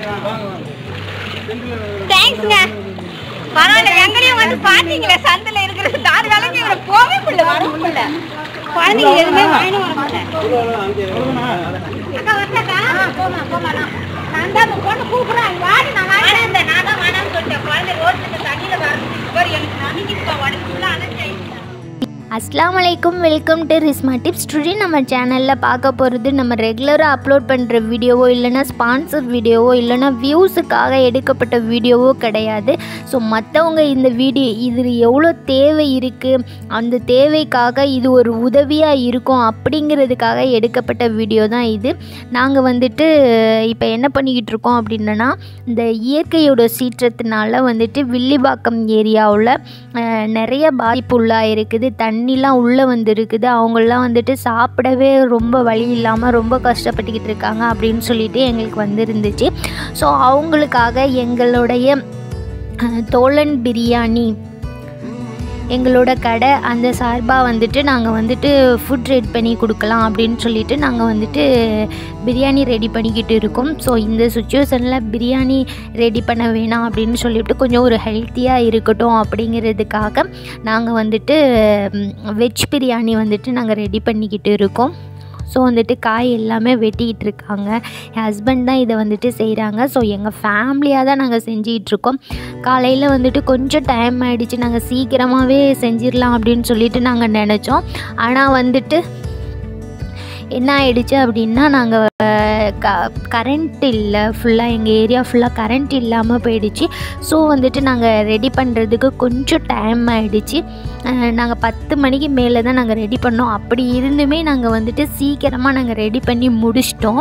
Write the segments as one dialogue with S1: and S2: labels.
S1: தேங்க்ஸ்ங்க பரவாயில்ல எங்களையும் வந்து பாத்தீங்களே சந்தில இருக்கிற தாறு வேலைக்கு எங்களை போவே முடியல வர முடியல குழந்தைங்க எதுவுமே வாங்கிட்டு வர முடியல அக்கா வரலக்கா போமா போமா நான் தான் அந்த பொண்ணு கூப்பிடுறேன் வாடி நான் வாடி நான் தான் வேணாம்னு சொல்லிட்டேன் குழந்தை ரோட்டுக்கு தண்ணியில வரது எனக்கு நம்பிக்கிட்டு உடம்பு ஃபுல்லாக அணைச்சாயிடுச்சு
S2: அஸ்லாம் வலைக்கும் welcome to Rizma tips today நம்ம சேனலில் பார்க்க போகிறது நம்ம ரெகுலராக அப்லோட் பண்ணுற வீடியோவோ இல்லைனா ஸ்பான்சர் வீடியோவோ இல்லைனா வியூஸுக்காக எடுக்கப்பட்ட வீடியோவோ கிடையாது ஸோ மற்றவங்க இந்த வீடியோ இது எவ்வளோ தேவை இருக்குது அந்த தேவைக்காக இது ஒரு உதவியாக இருக்கும் அப்படிங்கிறதுக்காக எடுக்கப்பட்ட வீடியோ தான் இது நாங்கள் வந்துட்டு இப்போ என்ன பண்ணிக்கிட்டு இருக்கோம் அப்படின்னா இந்த இயற்கையோட சீற்றத்தினால வந்துட்டு வில்லிவாக்கம் ஏரியாவில் நிறைய பாதிப்பு உள்ளாக இருக்குது தண்ணிலாம் உள்ளே வந்து இருக்குது அவங்களாம் வந்துட்டு சாப்பிடவே ரொம்ப வழி இல்லாமல் ரொம்ப கஷ்டப்பட்டுக்கிட்டு இருக்காங்க அப்படின்னு சொல்லிட்டு எங்களுக்கு வந்துருந்துச்சு ஸோ அவங்களுக்காக எங்களுடைய அஹ், தோழன் பிரியாணி எங்களோட கடை அந்த சார்பாக வந்துட்டு நாங்கள் வந்துட்டு ஃபுட் ரெடி பண்ணி கொடுக்கலாம் அப்படின்னு சொல்லிட்டு நாங்கள் வந்துட்டு பிரியாணி ரெடி பண்ணிக்கிட்டு இருக்கோம் ஸோ இந்த சுச்சுவேஷனில் பிரியாணி ரெடி பண்ண வேணாம் அப்படின்னு சொல்லிட்டு கொஞ்சம் ஒரு ஹெல்த்தியாக இருக்கட்டும் அப்படிங்கிறதுக்காக நாங்கள் வந்துட்டு வெஜ் பிரியாணி வந்துட்டு நாங்கள் ரெடி பண்ணிக்கிட்டு இருக்கோம் ஸோ வந்துட்டு காய் எல்லாமே வெட்டிக்கிட்டு இருக்காங்க என் ஹஸ்பண்ட் தான் இதை வந்துட்டு செய்கிறாங்க ஸோ எங்கள் ஃபேமிலியாக தான் நாங்கள் செஞ்சுக்கிட்டு இருக்கோம் காலையில் வந்துட்டு கொஞ்சம் டைம் ஆகிடுச்சு நாங்கள் சீக்கிரமாகவே செஞ்சிடலாம் அப்படின்னு சொல்லிட்டு நாங்கள் நினச்சோம் ஆனால் வந்துட்டு என்ன ஆயிடுச்சு அப்படின்னா நாங்கள் க கரண்ட் இல்லை ஃபுல்லாக எங்கள் ஏரியா ஃபுல்லாக கரண்ட் இல்லாமல் போயிடுச்சு ஸோ வந்துட்டு நாங்கள் ரெடி பண்ணுறதுக்கு கொஞ்சம் டைம் ஆயிடுச்சு நாங்கள் பத்து மணிக்கு மேலே தான் நாங்கள் ரெடி பண்ணோம் அப்படி இருந்துமே நாங்கள் வந்துட்டு சீக்கிரமாக நாங்கள் ரெடி பண்ணி முடிச்சிட்டோம்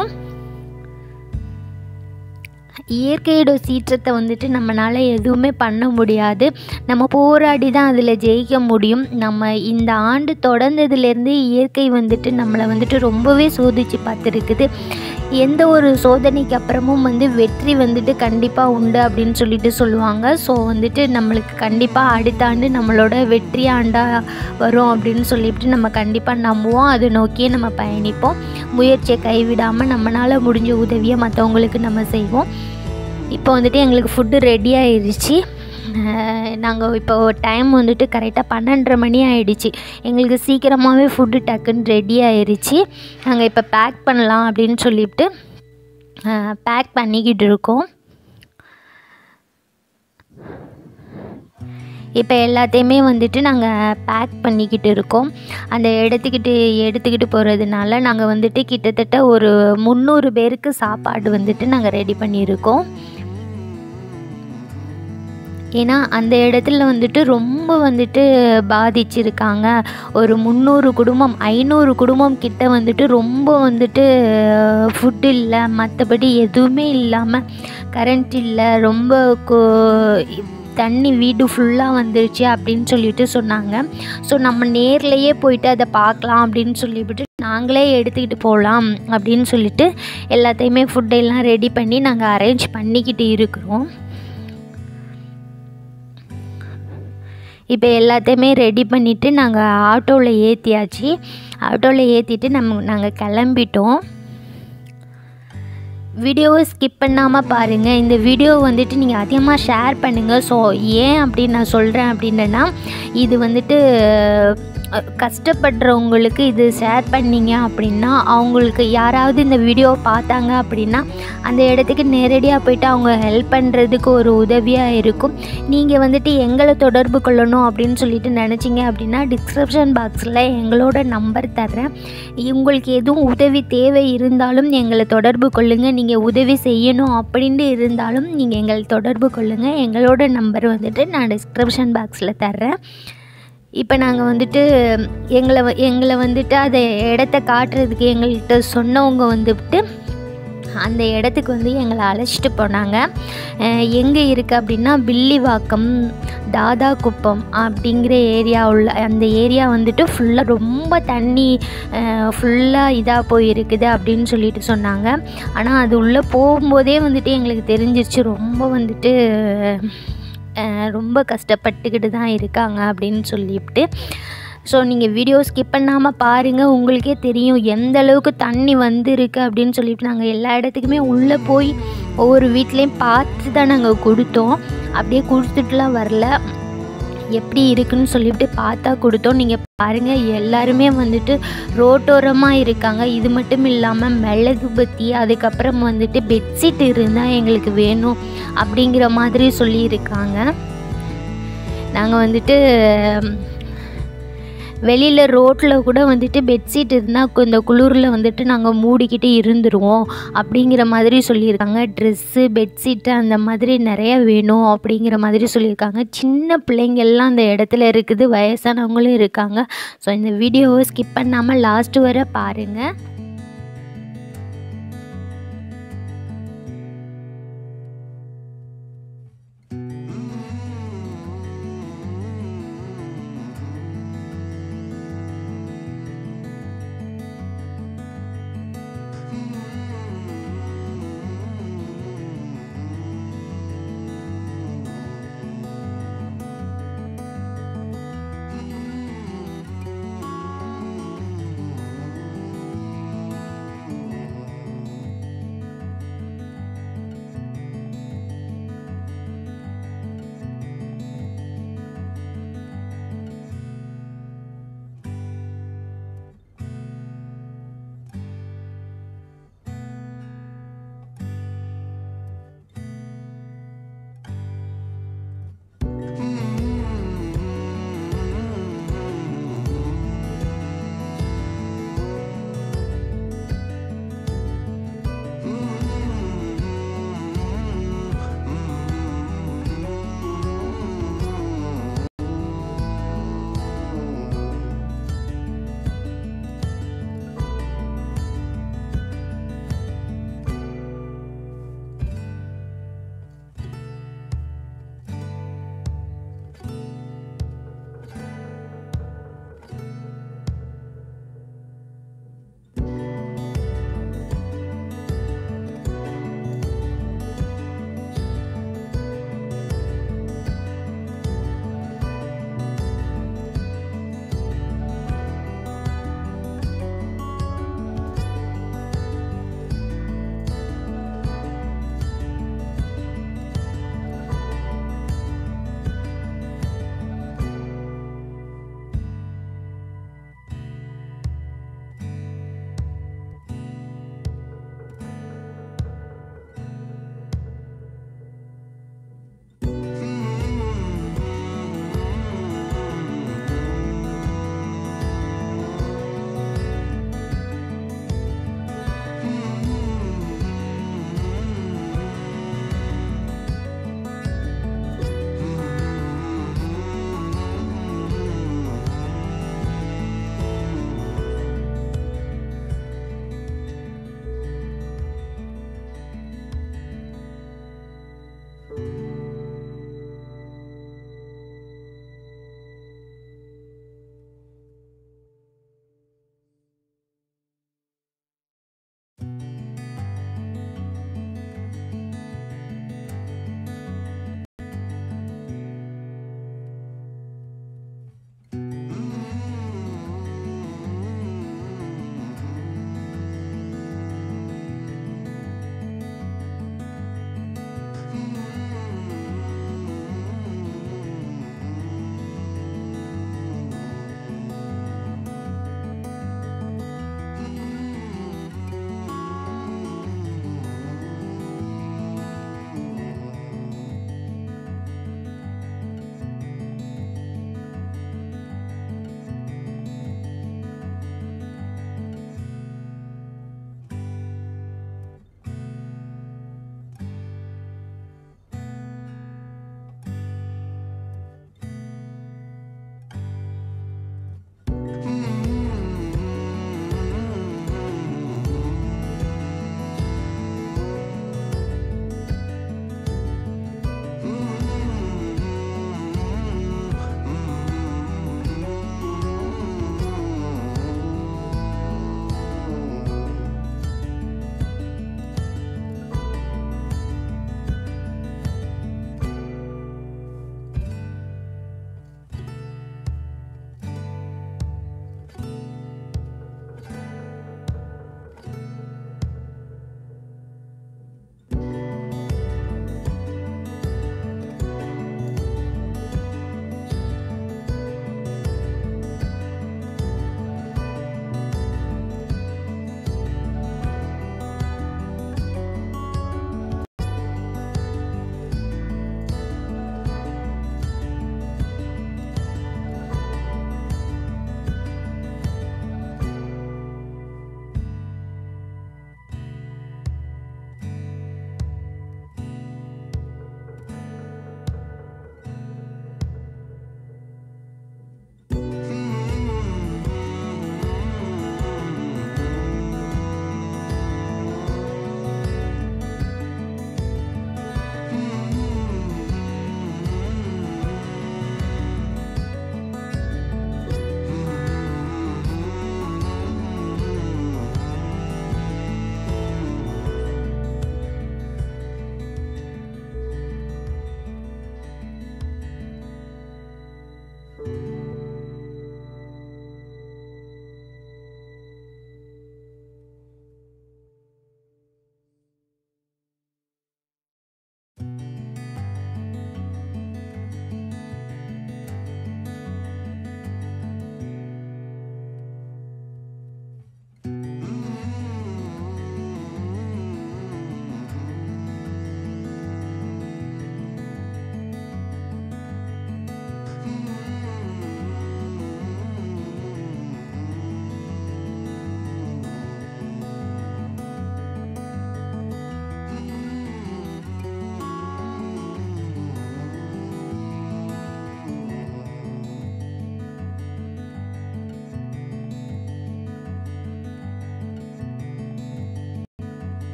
S2: இயற்கையோட சீற்றத்தை வந்துட்டு நம்மளால் எதுவுமே பண்ண முடியாது நம்ம போராடி தான் அதில் ஜெயிக்க முடியும் நம்ம இந்த ஆண்டு தொடர்ந்ததுலேருந்து இயற்கை வந்துட்டு நம்மளை வந்துட்டு ரொம்பவே சோதிச்சு பார்த்துருக்குது எந்த ஒரு சோதனைக்கு அப்புறமும் வந்து வெற்றி வந்துட்டு கண்டிப்பாக உண்டு அப்படின்னு சொல்லிட்டு சொல்லுவாங்க ஸோ வந்துட்டு நம்மளுக்கு கண்டிப்பாக அடுத்த ஆண்டு நம்மளோட வெற்றி ஆண்டாக வரும் அப்படின்னு சொல்லிட்டு நம்ம கண்டிப்பாக நம்புவோம் அதை நோக்கியே நம்ம பயணிப்போம் முயற்சியை கைவிடாமல் நம்மளால் முடிஞ்ச உதவியை மற்றவங்களுக்கு நம்ம செய்வோம் இப்போ வந்துட்டு எங்களுக்கு ஃபுட்டு ரெடி ஆயிடுச்சு நாங்கள் இப்போ டைம் வந்துட்டு கரெக்டாக பன்னெண்டரை மணி ஆயிடுச்சு எங்களுக்கு சீக்கிரமாகவே ஃபுட்டு டக்குன்னு ரெடி ஆயிடுச்சு நாங்கள் இப்போ பேக் பண்ணலாம் அப்படின்னு சொல்லிட்டு பேக் பண்ணிக்கிட்டு இருக்கோம் இப்போ எல்லாத்தையுமே வந்துட்டு நாங்கள் பேக் பண்ணிக்கிட்டு இருக்கோம் அந்த இடத்துக்கிட்டு எடுத்துக்கிட்டு போகிறதுனால நாங்கள் வந்துட்டு கிட்டத்தட்ட ஒரு முந்நூறு பேருக்கு சாப்பாடு வந்துட்டு நாங்கள் ரெடி பண்ணியிருக்கோம் ஏன்னா அந்த இடத்துல வந்துட்டு ரொம்ப வந்துட்டு பாதிச்சிருக்காங்க ஒரு முந்நூறு குடும்பம் ஐநூறு குடும்பம் கிட்ட வந்துட்டு ரொம்ப வந்துட்டு ஃபுட் இல்லை மற்றபடி எதுவுமே இல்லாமல் கரண்ட் இல்லை ரொம்ப கு- தண்ணி வீடு ஃபுல்லாக வந்துருச்சு அப்படின்னு சொல்லிட்டு சொன்னாங்க ஸோ நம்ம நேர்லேயே போயிட்டு அதை பார்க்கலாம் அப்படின்னு சொல்லிவிட்டு நாங்களே எடுத்துக்கிட்டு போகலாம் அப்படின்னு சொல்லிட்டு எல்லாத்தையுமே ஃபுட்டெல்லாம் ரெடி பண்ணி நாங்கள் அரேஞ்ச் பண்ணிக்கிட்டு இருக்கிறோம் இப்போ எல்லாத்தையுமே ரெடி பண்ணிவிட்டு நாங்கள் ஆட்டோவில் ஏற்றியாச்சு ஆட்டோவில் ஏற்றிட்டு நம்ம நாங்கள் கிளம்பிட்டோம் வீடியோவை ஸ்கிப் பண்ணாமல் பாருங்கள் இந்த வீடியோ வந்துட்டு நீங்கள் அதிகமாக ஷேர் பண்ணுங்கள் ஸோ ஏன் அப்படின்னு நான் சொல்கிறேன் அப்படின்னா இது வந்துட்டு அஹ், கஷ்டப்படுறவங்களுக்கு இது ஷேர் பண்ணீங்க அப்படின்னா அவங்களுக்கு யாராவது இந்த வீடியோவை பார்த்தாங்க அப்படின்னா அந்த இடத்துக்கு நேரடியாக போயிட்டு அவங்க ஹெல்ப் பண்ணுறதுக்கு ஒரு உதவியாக இருக்கும் நீங்கள் வந்துட்டு எங்களை தொடர்பு கொள்ளணும் அப்படின்னு சொல்லிட்டு நினச்சிங்க அப்படின்னா டிஸ்கிரிப்ஷன் பாக்ஸில் எங்களோட நம்பர் தர்றேன் உங்களுக்கு எதுவும் உதவி தேவை இருந்தாலும் எங்களை தொடர்பு கொள்ளுங்கள் நீங்கள் உதவி செய்யணும் அப்படின்ட்டு இருந்தாலும் நீங்கள் எங்களை தொடர்பு கொள்ளுங்கள் எங்களோட நம்பர் வந்துட்டு நான் டிஸ்கிரிப்ஷன் பாக்ஸில் தர்றேன் இப்போ நாங்கள் வந்துட்டு எங்களை வ- எங்களை வந்துட்டு அதை இடத்த காட்டுறதுக்கு எங்கள்கிட்ட சொன்னவங்க வந்துட்டு அந்த இடத்துக்கு வந்து எங்களை அழைச்சிட்டு போனாங்க எங்கே இருக்குது அப்படின்னா வில்லிவாக்கம் தாதா குப்பம் அப்படிங்கிற ஏரியா உள்ள அந்த ஏரியா வந்துட்டு ஃபுல்லாக ரொம்ப தண்ணி ஃபுல்லாக இதாக போயிருக்குது அப்படின்னு சொல்லிட்டு சொன்னாங்க ஆனால் அது உள்ளே போகும்போதே வந்துட்டு எங்களுக்கு தெரிஞ்சிருச்சு ரொம்ப வந்துட்டு அஹ், ரொம்ப கஷ்டப்பட்டுக்கிட்டு தான் இருக்காங்க அப்படின்னு சொல்லிவிட்டு ஸோ நீங்கள் வீடியோ ஸ்கிப் பண்ணாமல் பாருங்கள் உங்களுக்கே தெரியும் எந்த அளவுக்கு தண்ணி வந்திருக்கு அப்படின்னு சொல்லிட்டு நாங்கள் எல்லா இடத்துக்குமே உள்ளே போய் ஒவ்வொரு வீட்லேயும் பார்த்து தான் நாங்கள் கொடுத்தோம் அப்படியே கொடுத்துட்டுலாம் வரல எப்படி இருக்குன்னு சொல்லிட்டு பார்த்தா கொடுத்தோம் நீங்கள் பாருங்கள் எல்லாருமே வந்துட்டு ரோட்டோரமாக இருக்காங்க இது மட்டும் இல்லாமல் மிளகு பத்தி அதுக்கப்புறம் வந்துட்டு பெட்ஷீட் இருந்தால் எங்களுக்கு வேணும் அப்படிங்கிற மாதிரி சொல்லியிருக்காங்க நாங்கள் வந்துட்டு வெளியில் ரோட்டில் கூட வந்துட்டு பெட்ஷீட் இருந்தால் இந்த குளிரில் வந்துட்டு நாங்கள் மூடிக்கிட்டு இருந்துருவோம் அப்படிங்கிற மாதிரி சொல்லியிருக்காங்க ட்ரெஸ்ஸு பெட்ஷீட்டு அந்த மாதிரி நிறைய வேணும் அப்படிங்கிற மாதிரி சொல்லியிருக்காங்க சின்ன பிள்ளைங்கள்லாம் அந்த இடத்துல இருக்குது வயசானவங்களும் இருக்காங்க ஸோ இந்த வீடியோவை ஸ்கிப் பண்ணாமல் லாஸ்ட்டு வரை பாருங்கள்